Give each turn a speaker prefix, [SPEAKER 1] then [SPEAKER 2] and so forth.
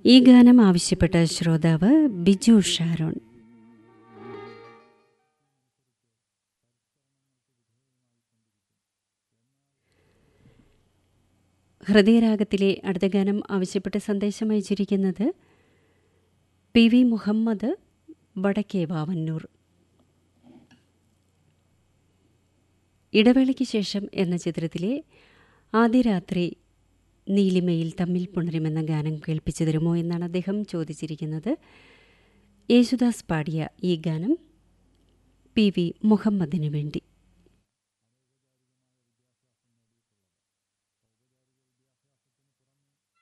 [SPEAKER 1] ഈ ഗാനം ആവശ്യപ്പെട്ട ശ്രോതാവ് ബിജു ഷാരോൺ ഹൃദയരാഗത്തിലെ അടുത്ത ഗാനം ആവശ്യപ്പെട്ട് സന്ദേശം അയച്ചിരിക്കുന്നത് പി വി മുഹമ്മദ് വടക്കേ വാവന്നൂർ ഇടവേളയ്ക്ക് ശേഷം എന്ന ചിത്രത്തിലെ ആദ്യ രാത്രി നീലിമയിൽ തമ്മിൽ പുണരുമെന്ന ഗാനം കേൾപ്പിച്ചു തരുമോ എന്നാണ് അദ്ദേഹം ചോദിച്ചിരിക്കുന്നത് യേശുദാസ് പാടിയ ഈ ഗാനം പി വി മുഹമ്മദിന് വേണ്ടി